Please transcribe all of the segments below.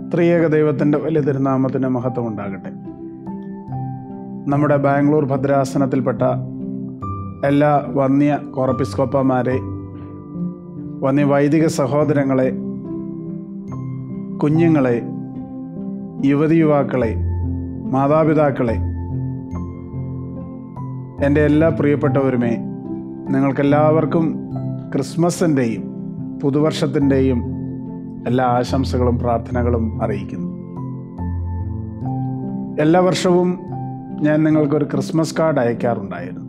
ത്രിയേക ദൈവത്തിൻ്റെ വലിയ തിരുനാമത്തിൻ്റെ മഹത്വം ഉണ്ടാകട്ടെ നമ്മുടെ ബാംഗ്ലൂർ ഭദ്രാസനത്തിൽപ്പെട്ട എല്ലാ വന്യ കോറപ്പിസ്കോപ്പമാരെ വന്യ വൈദിക സഹോദരങ്ങളെ കുഞ്ഞുങ്ങളെ യുവതി യുവാക്കളെ മാതാപിതാക്കളെ എൻ്റെ എല്ലാ പ്രിയപ്പെട്ടവരുമേ നിങ്ങൾക്കെല്ലാവർക്കും ക്രിസ്മസിൻ്റെയും പുതുവർഷത്തിൻ്റെയും എല്ലാ ആശംസകളും പ്രാർത്ഥനകളും അറിയിക്കുന്നു എല്ലാ വർഷവും ഞാൻ നിങ്ങൾക്കൊരു ക്രിസ്മസ് കാർഡ് അയക്കാറുണ്ടായിരുന്നു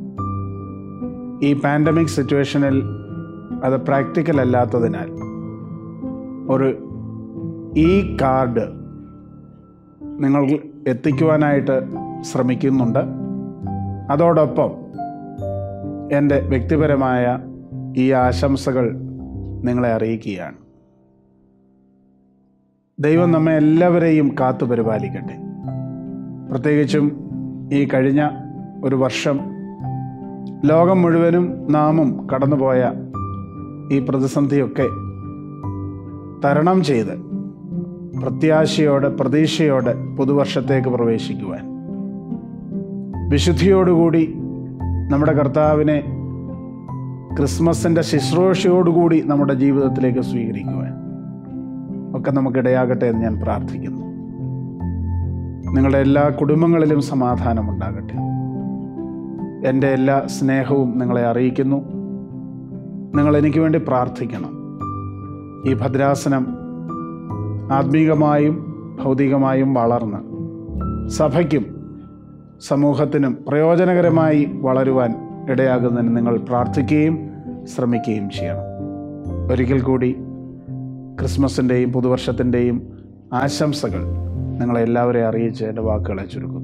ഈ പാൻഡമിക് സിറ്റുവേഷനിൽ അത് പ്രാക്ടിക്കൽ അല്ലാത്തതിനാൽ ഒരു ഈ കാർഡ് നിങ്ങൾ എത്തിക്കുവാനായിട്ട് ശ്രമിക്കുന്നുണ്ട് അതോടൊപ്പം എൻ്റെ വ്യക്തിപരമായ ഈ ആശംസകൾ നിങ്ങളെ അറിയിക്കുകയാണ് ദൈവം നമ്മെ എല്ലാവരെയും കാത്തു പരിപാലിക്കട്ടെ പ്രത്യേകിച്ചും ഈ കഴിഞ്ഞ ഒരു വർഷം ലോകം മുഴുവനും നാമും കടന്നുപോയ ഈ പ്രതിസന്ധിയൊക്കെ തരണം ചെയ്ത് പ്രത്യാശയോടെ പ്രതീക്ഷയോടെ പുതുവർഷത്തേക്ക് പ്രവേശിക്കുവാൻ വിശുദ്ധിയോടുകൂടി നമ്മുടെ കർത്താവിനെ ക്രിസ്മസിൻ്റെ ശുശ്രൂഷയോടുകൂടി നമ്മുടെ ജീവിതത്തിലേക്ക് സ്വീകരിക്കുവാൻ ഒക്കെ നമുക്കിടയാകട്ടെ എന്ന് ഞാൻ പ്രാർത്ഥിക്കുന്നു നിങ്ങളുടെ എല്ലാ കുടുംബങ്ങളിലും സമാധാനമുണ്ടാകട്ടെ എൻ്റെ എല്ലാ സ്നേഹവും നിങ്ങളെ അറിയിക്കുന്നു നിങ്ങൾ എനിക്ക് വേണ്ടി പ്രാർത്ഥിക്കണം ഈ ഭദ്രാസനം ആത്മീകമായും ഭൗതികമായും വളർന്ന് സഭയ്ക്കും സമൂഹത്തിനും പ്രയോജനകരമായി വളരുവാൻ ഇടയാകുന്നതിന് നിങ്ങൾ പ്രാർത്ഥിക്കുകയും ശ്രമിക്കുകയും ചെയ്യണം ഒരിക്കൽ കൂടി ക്രിസ്മസിൻ്റെയും പുതുവർഷത്തിൻ്റെയും ആശംസകൾ നിങ്ങളെല്ലാവരെയും അറിയിച്ച് എൻ്റെ വാക്കുകളെ ചുരുക്കുന്നു